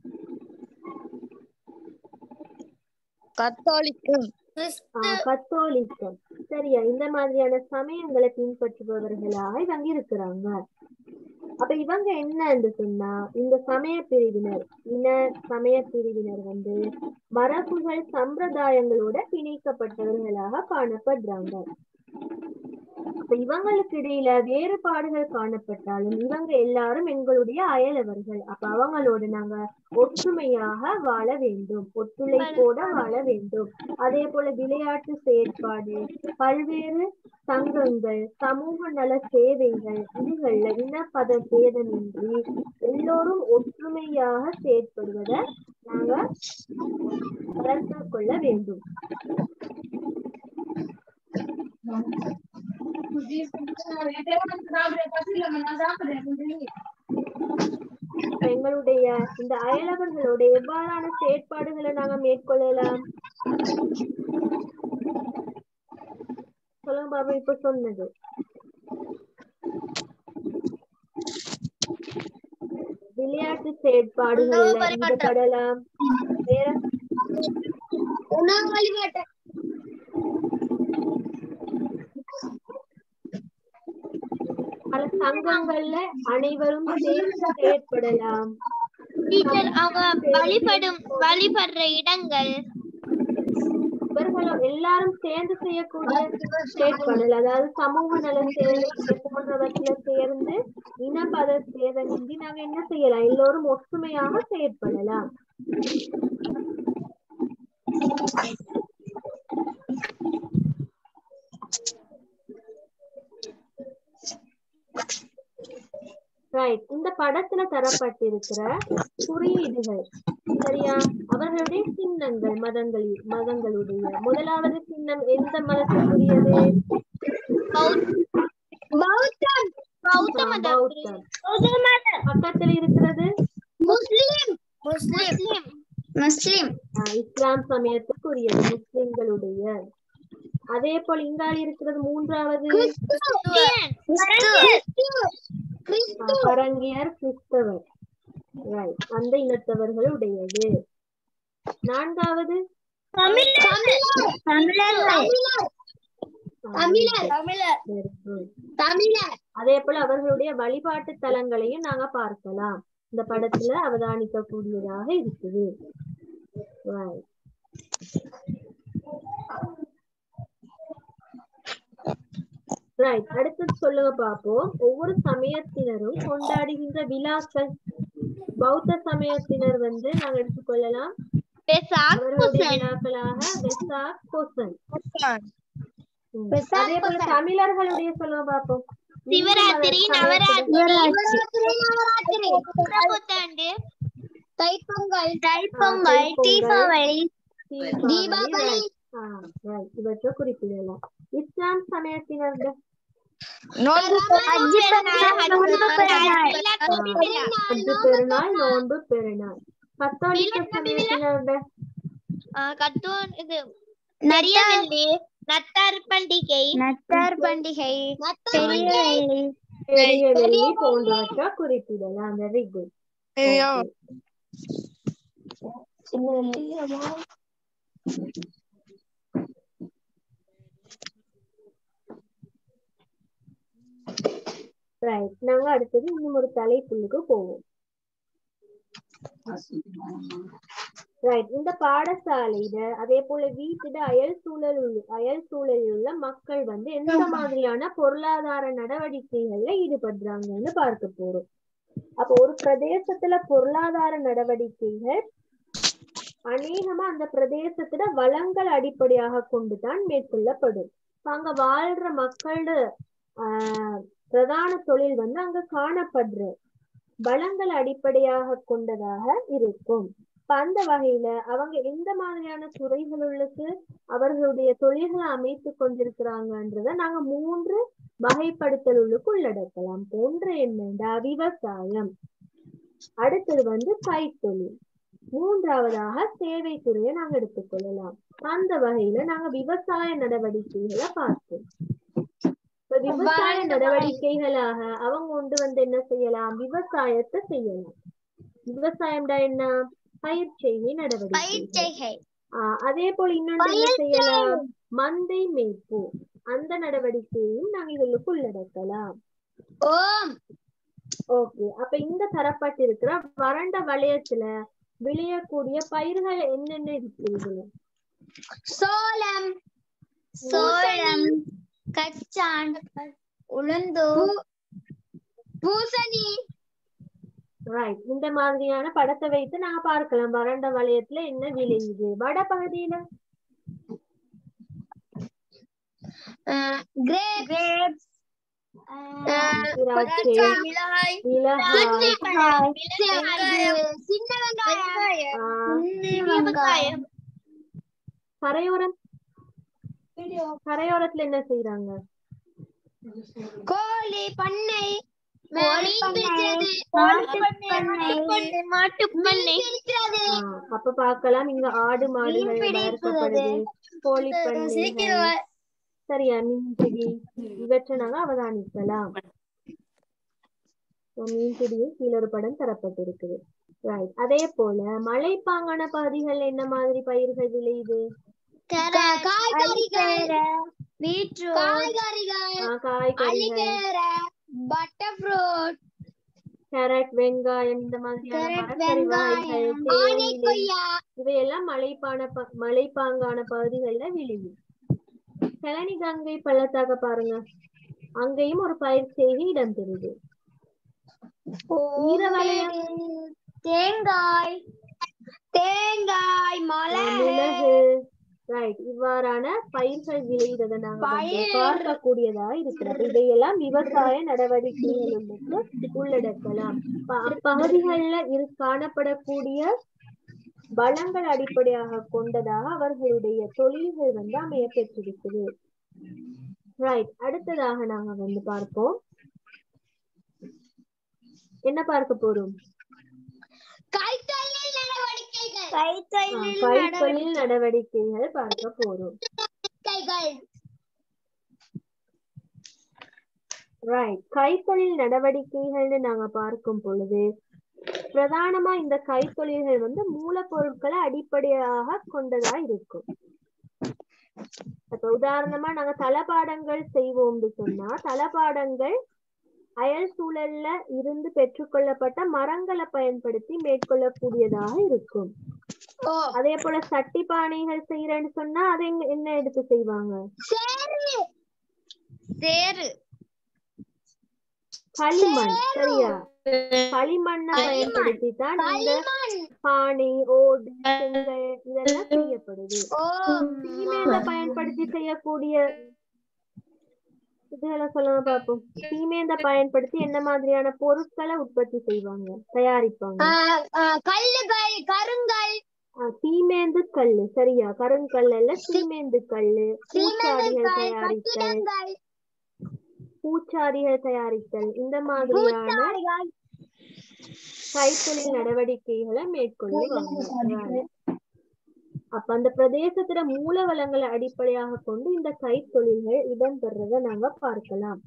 கத்தோலிக்கம் ஆஹ் கத்தோலிக்கம் சரியா இந்த மாதிரியான சமயங்களை பின்பற்றுபவர்களாக இவங்க இருக்கிறாங்க அப்ப இவங்க என்னன்னு சொன்னா இந்த சமய பிரிவினர் இன சமய பிரிவினர் வந்து மரபுகள் சம்பிரதாயங்களோட பிணைக்கப்பட்டவர்களாக காணப்படுறாங்க அப்ப இவங்களுக்கு இடையில வேறுபாடுகள் காணப்பட்டாலும் இவங்க எல்லாரும் எங்களுடைய அயலவர்கள் அப்ப அவங்களோட நாங்க ஒற்றுமையாக வாழ வேண்டும் ஒத்துழைப்போட வாழ வேண்டும் அதே போல விளையாட்டு செயற்பாடு பல்வேறு சங்கங்கள் சமூக நல சேவைகள் இதுகள்ல இனப்பத பேதமின்றி எல்லோரும் ஒற்றுமையாக செயற்படுவதை நாங்க வளர்த்து கொள்ள வேண்டும் எங்களுடைய இந்த அயலவர்களோட எவ்வாறான செயற்பாடுகளை நாங்க மேற்கொள்ளலாம் சொல்லுங்க பாபா இப்ப சொன்னது விளையாட்டு செயற்பாடுகள்ல உணவு பரிமாற்றம். ஈடுபடலாம் வேற உணவு வழிபாட்டு பல சங்கங்கள்ல அனைவரும் சேர்ந்து செயற்படலாம் டீச்சர் அவங்க வழிபடும் வழிபடுற இடங்கள் இவர்களும் எல்லாரும் சேர்ந்து செய்யக்கூடிய செயற்பாடுகள் அதாவது சமூக நல சேவை இது போன்றவற்றில சேர்ந்து இனப்பத சேதமின்றி நாங்க என்ன செய்யலாம் எல்லோரும் ஒற்றுமையாக செயற்படலாம் ரைட் இந்த படத்துல தரப்பட்டிருக்கிற குறியீடுகள் சரியா அவர்களுடைய சின்னங்கள் மதங்களில் மதங்களுடைய முதலாவது சின்னம் எந்த மதத்துக்குரியது பௌத்தம் பௌத்த ஆ, மதம் பௌத்தம் பௌத்த மதம் பக்கத்துல இருக்கிறது முஸ்லிம் முஸ்லிம் முஸ்லிம் ஆ, இஸ்லாம் சமயத்துக்குரியது முஸ்லிம்களுடைய அதே போல் இங்கால இருக்கிறது மூன்றாவது ஆ, பரங்கியர் கிறிஸ்தவர் Right. அந்த இனத்தவர்களுடையது நான்காவது ஆ, very good. அதே போல அவர்களுடைய வழிபாட்டு தலங்களையும் நாங்க பார்க்கலாம் இந்த படத்துல அவதானிக்க கூடியதாக இருக்குது Right. ரைட் அடுத்தது சொல்லுங்க பாப்போம் ஒவ்வொரு சமயத்தினரும் கொண்டாடுகின்ற விழாக்கள் பௌத்த சமயத்தினர் வந்து நாங்க எடுத்துக்கொள்ளலாம் அவர்களுடைய விழாக்களாக வெசாக் பொசன் ம். வெசாக் அதே போல பொசன். தமிழர்களுடைய சொல்லுங்க பாப்போம் சிவராத்திரி நவராத்திரி புத்தாண்டு தைப்பொங்கல் தைப்பொங்கல் தீபாவளி தீபாவளி. இவற்றை குறிப்பிடலாம் இஸ்லாம் சமயத்தினர் ஹஜ்ஜி பெருநாள் நோன்பு பெருநாள் அஞ்சு பெருநாள் நோன்பு பெருநாள் கத்தோலிக்க சமயத்தினர் கத்தூன் இது நிறைய வெள்ளி நத்தார் பண்டிகை நத்தார் பண்டிகை பெரிய வெள்ளி பெரிய வெள்ளி போன்றவற்றை குறிப்பிடலாம் வெரி குட் ரைட் நாங்க அடுத்தது இன்னும் ஒரு தலைப்புள்ளுக்கு போவோம் ரைட் இந்த பாடசாலையில அதே போல வீட்டுல அயல் சூழல் உள்ள அயல் சூழலில் உள்ள மக்கள் வந்து எந்த மாதிரியான பொருளாதார நடவடிக்கைகள்ல ஈடுபடுறாங்கன்னு பார்க்க போறோம் அப்போ ஒரு பிரதேசத்துல பொருளாதார நடவடிக்கைகள் அநேகமா அந்த பிரதேசத்துல வளங்கள் அடிப்படையாக கொண்டுதான் மேற்கொள்ளப்படும் இப்ப அங்க வாழ்ற மக்களோட ஆஹ் பிரதான தொழில் வந்து அங்க காணப்படுற வளங்கள் அடிப்படையாக கொண்டதாக இருக்கும் இப்ப அந்த வகையில அவங்க எந்த மாதிரியான துறைகளுக்கு அவர்களுடைய தொழில்களை அமைத்து கொண்டிருக்கிறாங்கன்றத நாங்க மூன்று வகைப்படுத்தலுக்கு உள்ளடக்கலாம் ஒன்று என்னண்டா விவசாயம் அடுத்தது வந்து கைத்தொழில் மூன்றாவதாக சேவை துறையை நாங்க எடுத்துக்கொள்ளலாம் அந்த வகையில நாங்க விவசாய நடவடிக்கைகளை பார்த்தோம் இப்ப விவசாய நடவடிக்கைகளாக அவங்க கொண்டு வந்து என்ன செய்யலாம் விவசாயத்தை செய்யலாம் விவசாயம்டா என்ன பயிர் செய்கை நடவடிக்கை பயிற்சிகை ஆஹ் அதே போல இன்னொன்று என்ன செய்யலாம் மந்தை மேய்ப்பு அந்த நடவடிக்கையையும் நாங்க இதுக்கு உள்ளடக்கலாம் ஓம் ஓகே அப்ப இந்த தரப்பட்டிருக்கிற வறண்ட வலயத்துல விளையக்கூடிய பயிர்கள் என்னென்ன இருக்கிறது சோளம் சோளம் கச்சான் உளுந்து பூசணி ரைட் இந்த மாதிரியான படத்தை வைத்து நாங்க பார்க்கலாம் வறண்ட வலயத்துல என்ன விளையுது வட பகுதியில கிரேப்ஸ் திராட்சை மிளகாய் மிளகாய் சின்ன வெங்காயம் ஆஹ் சின்ன வெங்காயம் கரையோரம் கரையோரத்துல என்ன செய்யறாங்க கோழி பண்ணை கோழி பண்ணை மாட்டு பண்ணை ஆஹ் அப்ப பார்க்கலாம் இங்க ஆடு மாடுகள் வளர்க்கப்படுது கோழி பண்ணைகள் சரியா மீன்பிடி இவற்றை நாங்க அவதானிக்கலாம் So, மீன்பிடியும் கீழ ஒரு படம் தரப்பட்டிருக்குது ரைட் அதே போல மலைப்பாங்கான பகுதிகள் என்ன மாதிரி பயிர்கள் விளையுது காய்கறிகள் பீட்ரூட் காய்கறிகள் ஆஹ் காய்கறிகள் அலிவேரா பட்டர் ஃப்ரூட் கேரட் வெங்காயம் இந்த மாதிரியான கேரட் மரக்கறி வகைகள் வெங்காயம் ஆனை தேயிலை கொய்யா இவையெல்லாம் மலைப்பான ப- மலைப்பாங்கான பகுதிகள்ல விளையும் கிளனி கங்கை பள்ளத்தாக்க பாருங்க அங்கேயும் ஒரு பயிர் செய்கை இடம்பெறுது ஈரவலயம் தேங்காய் தேங்காய் ஆஹ் மிளகு மிளகு ரைட் இவ்வாறான பயிர்கள் விளையிறத நாங்க வந்து பயிர். பார்க்கக்கூடியதா இருக்கிறது இதையெல்லாம் விவசாய நடவடிக்கைகளுக்கு உள்ளடக்கலாம் ப- அப்பகுதிகள்ல இரு காணப்படக்கூடிய வளங்கள் அடிப்படையாக கொண்டதாக அவர்களுடைய தொழில்கள் வந்து அமைய பெற்றிருக்குது ரைட் அடுத்ததாக நாங்க வந்து பார்ப்போம் என்ன பார்க்க போறோம் கைத்தொழில் நடவடிக்கைகள் ஆ, கைத்தொழில் கைத்தொழில் நடவடிக்கைகள் பார்க்க போறோம் கைகள் ரைட் கைத்தொழில் நடவடிக்கைகள்னு நாங்க பார்க்கும் பொழுது பிரதானமா இந்த கைத்தொழில்கள் வந்து மூலப்பொருட்களை அடிப்படையாக கொண்டதா இருக்கும் இப்ப உதாரணமா நாங்க தளபாடங்கள் செய்வோம்னு சொன்னா தளபாடங்கள் அயல் சூழல்ல இருந்து பெற்றுக்கொள்ளப்பட்ட மரங்களை பயன்படுத்தி மேற்கொள்ளக்கூடியதாக இருக்கும் ஓ அதே போல சட்டி பானைகள் செய்யறேன்னு சொன்னா அதை எங்க- என்ன எடுத்து செய்வாங்க சேரு சேரு களிமண் சரியா களிமண்ணை பயன்படுத்தி தான் இந்த களிமண் பானை ஓடு செங்கல் இதெல்லாம் செய்யப்படுது ஓ சீமேந்த பயன்படுத்தி செய்யக்கூடிய இதெல்லாம் சொல்லுங்க பாப்போம் சீமேந்த பயன்படுத்தி என்ன மாதிரியான பொருட்களை உற்பத்தி செய்வாங்க தயாரிப்பாங்க ஆ, ஆ, கல்லுகள் கருங்கல் ஆ, சீமேந்து கல்லு சரியா கருங்கல்ல சீமேந்து கல்லு பூச்சாடிகள் சிமெண்ட்கள் தயாரித்தல் கட்டிடங்கள் பூச்சாடிகள் தயாரித்தல் இந்த மாதிரியான பூச்சாடிகள் கைத்தொழில் நடவடிக்கைகளை மேற்கொள்ளுவாங்க அப்ப அந்த பிரதேசத்துல மூல வளங்களை அடிப்படையாக கொண்டு இந்த கைத்தொழில்கள் இடம்பெறத நாங்க பார்க்கலாம்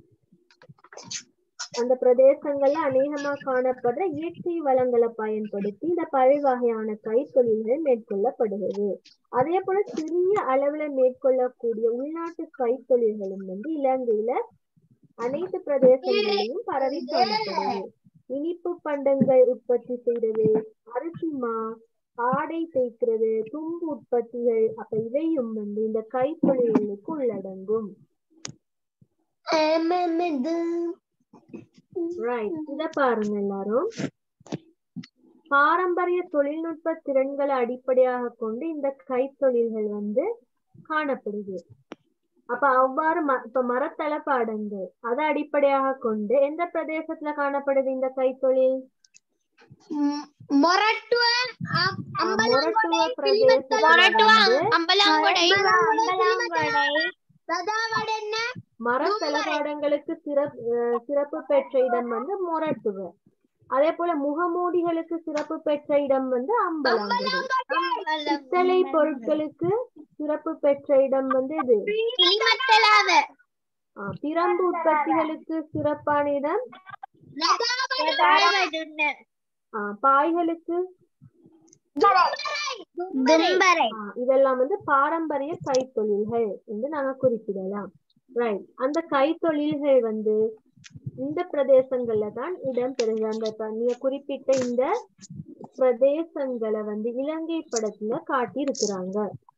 அந்த பிரதேசங்கள்ல அநேகமா காணப்படுற இயற்கை வளங்களை பயன்படுத்தி இந்த பல்வகையான கைத்தொழில்கள் மேற்கொள்ளப்படுகிறது அதே போல சிறிய அளவுல மேற்கொள்ளக்கூடிய உள்நாட்டு கைத்தொழில்களும் வந்து இலங்கையில அனைத்து பிரதேசங்களிலும் பரவி காணப்படுது இனிப்பு பண்டங்கள் உற்பத்தி செய்யறது அரிசி மா ஆடை தேய்க்கிறது தும்பு உற்பத்திகள் அப்ப இவையும் வந்து இந்த கைத்தொழில்களுக்கு உள்ளடங்கும் ரைட் இத பாருங்க எல்லாரும் பாரம்பரிய தொழில்நுட்ப திறன்களை அடிப்படையாக கொண்டு இந்த கைத்தொழில்கள் வந்து காணப்படுது அப்ப அவ்வாறு ம- இப்ப மரத்தளபாடங்கள் அதை அடிப்படையாக கொண்டு எந்த பிரதேசத்துல காணப்படுது இந்த கைத்தொழில் ம், மொரட்டுவ அ- மொரட்டுவ பிரதேசத்துல மொரட்டுவா வந்து அம்பலாங்கொடை அம்பலாங்கொடை, பிரதாவடென்ன மரத்தளபாடங்களுக்கு சிறப்பு அஹ் சிறப்பு பெற்ற இடம் வந்து மொரட்டுவ அதே போல முகமூடிகளுக்கு சிறப்பு பெற்ற இடம் வந்து அம்பலாங்குடி பித்தளை பொருட்களுக்கு சிறப்பு பெற்ற இடம் வந்து இது கிளிமத்தலாவ ஆஹ் பிரம்பு உற்பத்திகளுக்கு சிறப்பான இடம் ஆஹ் பாய்களுக்கு தும்பரை ஆஹ் இதெல்லாம் வந்து பாரம்பரிய கைத்தொழில்கள் என்று நாங்க குறிப்பிடலாம் ரைட் அந்த கைத்தொழில்கள் வந்து இந்த பிரதேசங்கள்ல தான் இடம் பெறுது அந்த இப்ப நீங்க குறிப்பிட்ட இந்த பிரதேசங்களை வந்து இலங்கை படத்துல காட்டி இருக்கிறாங்க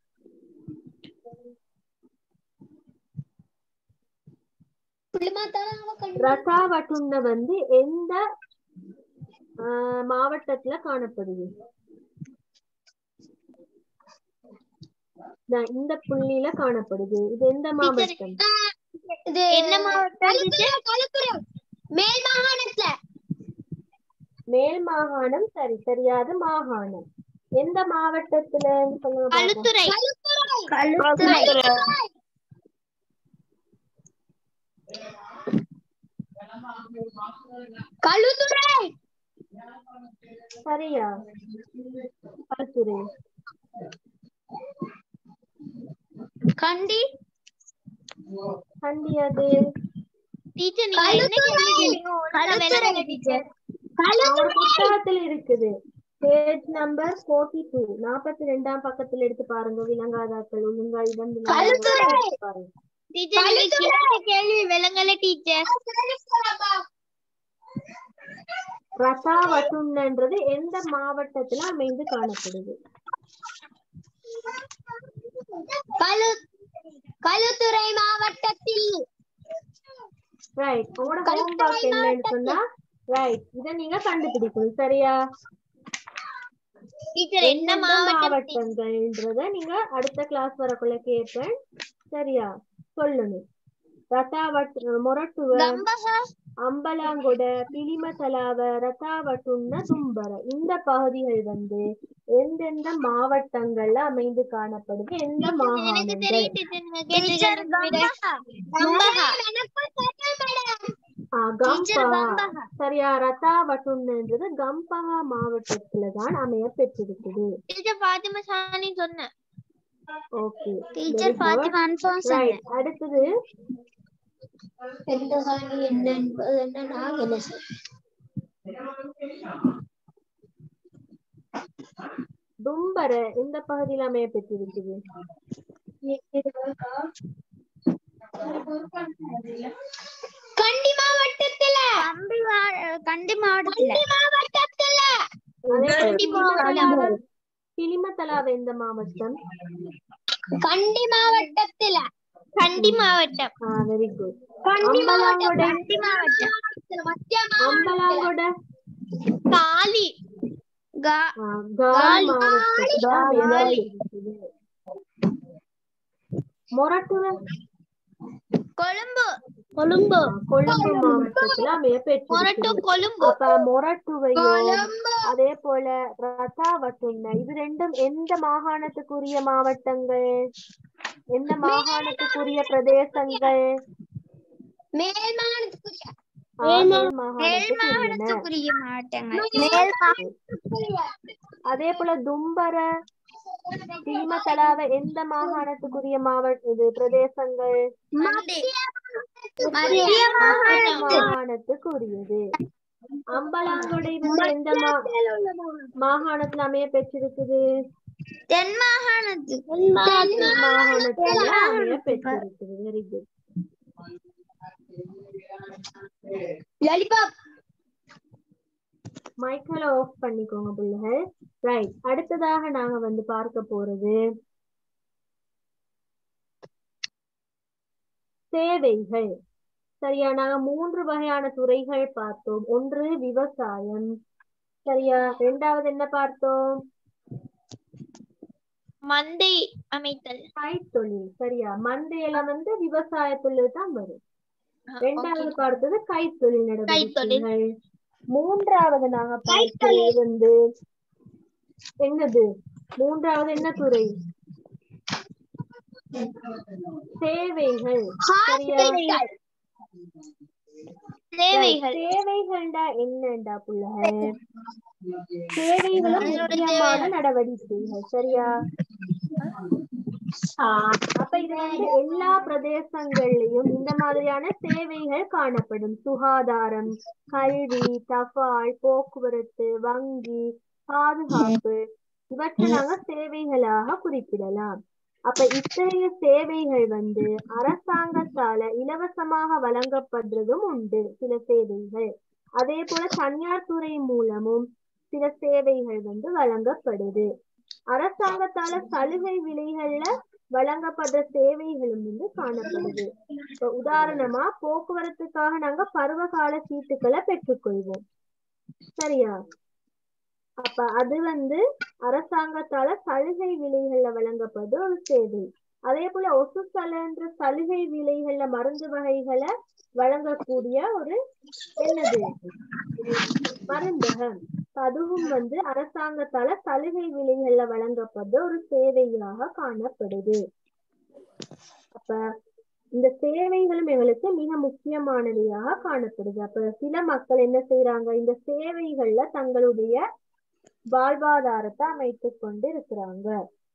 ரசாவட்டுண்ண வந்து எந்த ஆஹ் மாவட்டத்துல காணப்படுது நான் இந்த புள்ளியில காணப்படுது இது எந்த மாவட்டம் இது என்ன மாவட்டம் கழுத்துறை, கழுத்துறை. மேல் மாகாணத்துல மேல் மாகாணம் சரி தெரியாது மாகாணம் எந்த மாவட்டத்துல சொல்லுங்க பாப்போம். கழுத்துறை கழுத்துறை. கழுத்துறை கழுத்துறை சரியா கருத்துரை கண்டி கண்டி அது டீச்சர் நீங்க என்ன கேள்வி கழுத்துறை டீச்சர் ஒரு புத்தகத்துல இருக்குது பேஜ் நம்பர் போர்ட்டி டூ நாற்பத்தி ரெண்டாம் பக்கத்துல எடுத்து பாருங்க விலங்காதாக்கள் ஒழுங்கா இடம் கழுத்துறை. பாருங்க டீச்சர் நீங்க கேட்ட கேள்வி விளங்கல டீச்சர் ரசாவட்டுன்றது எந்த மாவட்டத்துல அமைந்து காணப்படுது கழு களுத்துறை மாவட்டத்தில் ரைட் உங்களோட ஹோம்ஒர்க் என்னன்னு சொன்னா ரைட் இத நீங்க கண்டுபிடிக்கணும் சரியா டீச்சர் என்ன எந்தெந்த மாவட்டம் மாவட்டங்கள்ன்றத நீங்க அடுத்த கிளாஸ் வரக்குள்ள கேட்பேன் சரியா சொல்லணும் ரசாவட் மொரட்டுவ கம்பஹா அம்பலாங்கொட பிலிமதலாவ ரத்தாவட்டுண்ண தும்பர இந்த பகுதிகள் வந்து எந்தெந்த மாவட்டங்கள்ல அமைந்து காணப்படுது எந்த எனக்கு மாகாணங்கள் தெரியும் டீச்சர் நீங்க கேட்டிருக்கிறது ஆ, கம்பஹா சரியா ரத்தாவட்டுன்றது கம்பஹா மாவட்டத்துல தான் அமைய பெற்றிருக்குது டீச்சர் ஃபாத்திமா சாணி சொன்னேன் ஓகே டீச்சர் ஃபாத்திமா அன்ஃபான் ரைட் அடுத்தது எந்த சாணி என்ன என்பது என்ன நான் என்ன செய்ய தும்பர எந்த பகுதியில் அமைய பெற்றிருக்குது கண்டி மாவட்டத்துல கண்டி மா- கண்டி மாவட்டத்துல மாவட்டத்துல அதே போல கிளிமத்தலாவ கிளிமத்தலாவ எந்த மாவட்டம் கண்டி மாவட்டத்துல கண்டி மாவட்டம் ஆ வெரி குட் கண்டி அம்பலாங்கொட கண்டி மாவட்டம் மத்திய அம்பலாங்கொட காலி கா- ஆ, காலி மாவட்டத்துல அமைய பெற்றிருக்குது மொரட்டுவ கொழும்பு கொழும்பு ஆ, கொழும்பு மாவட்டத்துல அமைய மொரட்டு பெற்றிருக்குது கொழும்பு அப்ப மொரட்டுவையும் அதே போல ரத்தாவட்டுண்ண இது ரெண்டும் எந்த மாகாணத்துக்குரிய மாவட்டங்கள் எந்த மாகாணத்துக்குரிய பிரதேசங்கள் மேல் மாகாணத்துக்குரிய ஆ, மேல் மேல் மாகாணத்துக்குரியன மாவட்டத்துக்குரிய மாவட்டங்கள் அதே போல தும்பர தீமத்தலாவ எந்த மாகாணத்துக்குரிய மாவட்ட இது பிரதேசங்கள் மத்திய மாகாணத்துக்குரியது அம்பலாங்கொடை வந்து எந்த மா மாகாணத்துல அமைய பெற்றிருக்குது தென் மாகாணத்து தென் மாகாணத்துல அமைய பெற்றிருக்குது வெரி குட் லாலிபாப் மைக்கேல ஆஃப் பண்ணிக்கோங்க பிள்ளைகள் ரைட் அடுத்ததாக நாங்க வந்து பார்க்க போறது சேவைகள் சரியா நாங்க மூன்று வகையான துறைகள் பார்த்தோம் ஒன்று விவசாயம் சரியா இரண்டாவது என்ன பார்த்தோம் மந்தை அமைத்தல் கைத்தொழில் சரியா மந்தையில வந்து விவசாயத்துல தான் வரும் ரெண்டாவது பார்த்தது கைத்தொழில் நடவடிக்கைகள் மூன்றாவது நாங்க பார்த்தது வந்து என்னது மூன்றாவது என்ன துறை சேவைகள் சரியா சேவைகள் சேவைகள்டா என்னண்டா புள்ளகள் சேவைகளும் முக்கியமான நடவடிக்கைகள் சரியா அப்ப இது வந்து எல்லா பிரதேசங்கள்லயும் இந்த மாதிரியான சேவைகள் காணப்படும் சுகாதாரம் கல்வி தபால் போக்குவரத்து வங்கி பாதுகாப்பு இவற்றை நாங்க சேவைகளாக குறிப்பிடலாம் அப்ப இத்தகைய சேவைகள் வந்து அரசாங்கத்தால இலவசமாக வழங்கப்படுறதும் உண்டு சில சேவைகள் அதே போல தனியார் துறை மூலமும் சில சேவைகள் வந்து வழங்கப்படுது அரசாங்கத்தால சலுகை விலைகள்ல வழங்கப்படுற சேவைகளும் வந்து காணப்படுது இப்ப உதாரணமா போக்குவரத்துக்காக நாங்க பருவகால சீட்டுகளை பெற்றுக்கொள்வோம் சரியா அப்ப அது வந்து அரசாங்கத்தால சலுகை விலைகள்ல வழங்கப்படுற ஒரு சேவை அதே போல ஒசுசலன்ற சலுகை விலைகள்ல மருந்து வகைகளை வழங்கக்கூடிய ஒரு என்னது மருந்தகம் அதுவும் வந்து அரசாங்கத்தால சலுகை விலைகள்ல வழங்கப்படுற ஒரு சேவையாக காணப்படுது அப்ப இந்த சேவைகளும் எங்களுக்கு மிக முக்கியமானவையாக காணப்படுது அப்ப சில மக்கள் என்ன செய்யறாங்க இந்த சேவைகள்ல தங்களுடைய வாழ்வாதாரத்தை அமைத்துக் கொண்டு இருக்கிறாங்க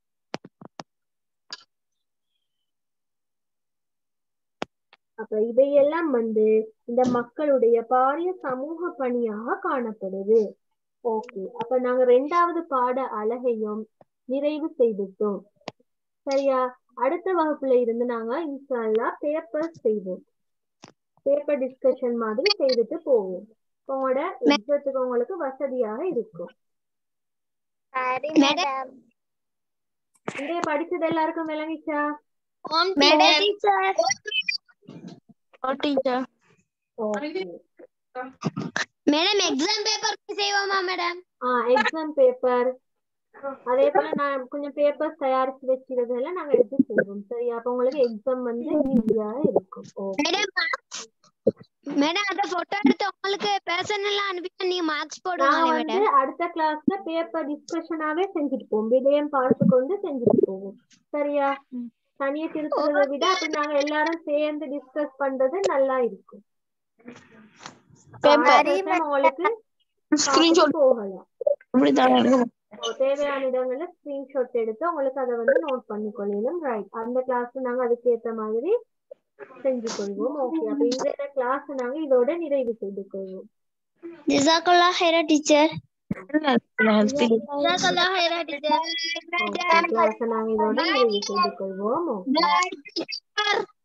அப்ப இவையெல்லாம் வந்து இந்த மக்களுடைய பாரிய சமூக பணியாக காணப்படுது ஓகே அப்ப நாங்க ரெண்டாவது பாட அழகையும் நிறைவு செய்துட்டோம் சரியா அடுத்த வகுப்புல இருந்து நாங்க இன்ஷால்லா பேப்பர் செய்வோம் பேப்பர் டிஸ்கஷன் மாதிரி செய்துட்டு போவோம் உங்களோட எக்ஸத்துக்கு உங்களுக்கு வசதியாக இருக்கும் சரி மேடம் இங்கே படிச்சது எல்லாருக்கும் விளங்கிச்சா madam teacher teacher okay madam exam paper செய்வோமா மேடம் ஆ எக்ஸாம் பேப்பர் அதே போல நான் கொஞ்சம் பேப்பர்ஸ் தயாரிச்சு வச்சிருந்ததெல்லாம் நாங்க எடுத்து செய்வோம் சரியா அப்ப உங்களுக்கு எக்ஸாம் வந்து ஈஸியா இருக்கும் ஓகே மேடம் மேடம் அத போட்டோ எடுத்து உங்களுக்கு பர்சனலா அனுப்பி நீ மார்க்ஸ் நாங்க போடுவாங்க வந்து மேடம் அடுத்த கிளாஸ்ல பேப்பர் டிஸ்கஷனாவே செஞ்சுட்டு போவோம் விடயம் பார்த்து கொண்டு செஞ்சுட்டு போவோம் சரியா தனியா திருத்துறதை விட அப்படி நாங்க எல்லாரும் சேர்ந்து டிஸ்கஸ் பண்றது நல்லா இருக்கும் Paper. அடுத்த time உங்களுக்கு ஸ்கிரீன்ஷாட் பார்த்துட்டு போகலாம் அப்படிதான் So, தேவையான இடங்கள்ல ஸ்கிரீன்ஷாட் எடுத்து உங்களுக்கு அதை வந்து நோட் பண்ணிக்கொள்ளணும் ரைட் அந்த கிளாஸ் நாங்க அதுக்கேத்த மாதிரி செஞ்சு கொள்வோம் ஓகே அப்ப இந்த கிளாஸ் நாங்க இதோட நிறைவு செய்து கொள்வோம் ஜிசாக்குல்லா ஹைரா டீச்சர் ஜஸாக்கல்லாஹ் ஹைரா டீச்சர் கிளாஸ் நாங்க இதோட நிறைவு செய்து கொள்வோம் ஓகே